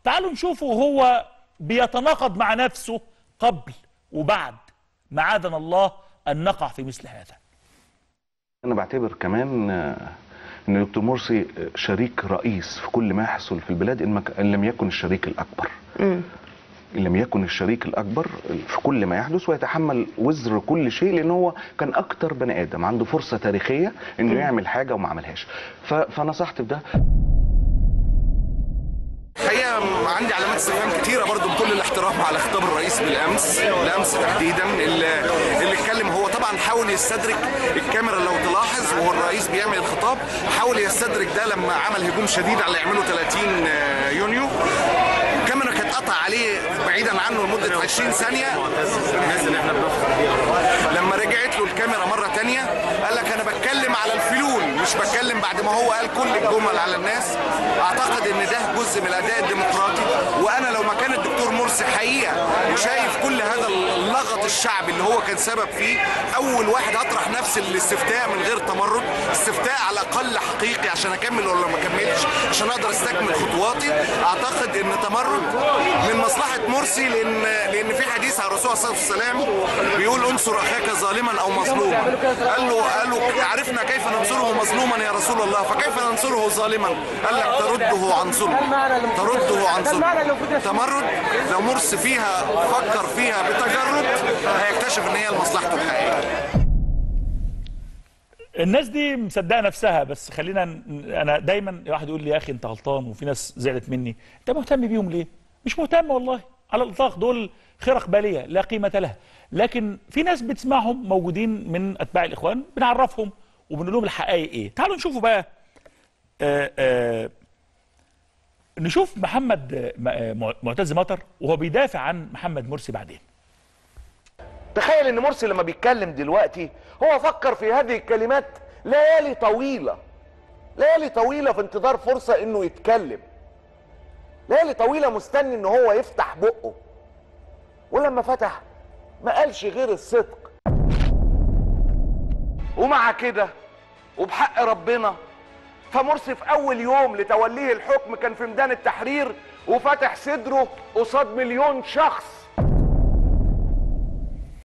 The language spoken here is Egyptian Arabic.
تعالوا نشوفه هو بيتناقض مع نفسه قبل وبعد معاذنا الله ان نقع في مثل هذا انا بعتبر كمان آه، ان دكتور مرسي آه، شريك رئيس في كل ما يحصل في البلاد ان ما ك- إن لم يكن الشريك الاكبر ان لم يكن الشريك الاكبر في كل ما يحدث ويتحمل وزر كل شيء لان هو كان اكتر بني ادم عنده فرصه تاريخيه انه يعمل حاجه وما عملهاش ف- فنصحت بده الحقيقه عندي علامات استفهام كتيره برضو بكل الاحترام على خطاب الرئيس بالامس بالامس تحديدا اللي اللي اتكلم هو طبعا حاول يستدرك الكاميرا لو تلاحظ وهو الرئيس بيعمل الخطاب حاول يستدرك ده لما عمل هجوم شديد على اللي يعمله 30 يونيو الكاميرا كانت قطع عليه بعيدا عنه لمده 20 ثانيه لما رجعت له الكاميرا مره تانية قال لك انا بتكلم على الفلول مش بتكلم بعد ما هو قال كل الجمل على الناس اعتقد ان ده جزء من الاداء الديمقراطي وانا لو مكان الدكتور مرسي حقيقه وشايف كل هذا اللغط الشعبي اللي هو كان سبب فيه اول واحد هطرح نفس الاستفتاء من غير تمرد استفتاء على الاقل حقيقي عشان اكمل ولا ما اكملش عشان اقدر استكمل خطواتي اعتقد ان تمرد من مصلحه مرسي لان لان في حديث عن الرسول صلى الله عليه وسلم بيقول انصر اخاك ظالما او مظلوما قال له قال له عرفنا كيف ننصره مظلوما يا رسول الله فكيف ننصره ظالما قال لك ترده عن ظلم ترده عن ظلم تمرد لو مرسي فيها فكر فيها بتجرد هيكتشف ان هي لمصلحته الحقيقيه الناس دي مصدقه نفسها بس خلينا ن- انا دايما واحد يقول لي يا اخي انت غلطان وفي ناس زعلت مني انت مهتم بيهم ليه مش مهتم والله على الاطلاق دول خرق باليه لا قيمه لها لكن في ناس بتسمعهم موجودين من اتباع الاخوان بنعرفهم وبنقول لهم الحقائق ايه تعالوا نشوفوا بقى آآ آآ نشوف محمد آه، م- آه، مع- معتز مطر وهو بيدافع عن محمد مرسي بعدين تخيل ان مرسي لما بيتكلم دلوقتي هو فكر في هذه الكلمات ليالي طويلة ليالي طويلة في انتظار فرصة انه يتكلم ليالي طويلة مستني ان هو يفتح بقه ولما فتح ما قالش غير الصدق ومع كده وبحق ربنا فمرسي في اول يوم لتوليه الحكم كان في ميدان التحرير وفتح صدره قصاد مليون شخص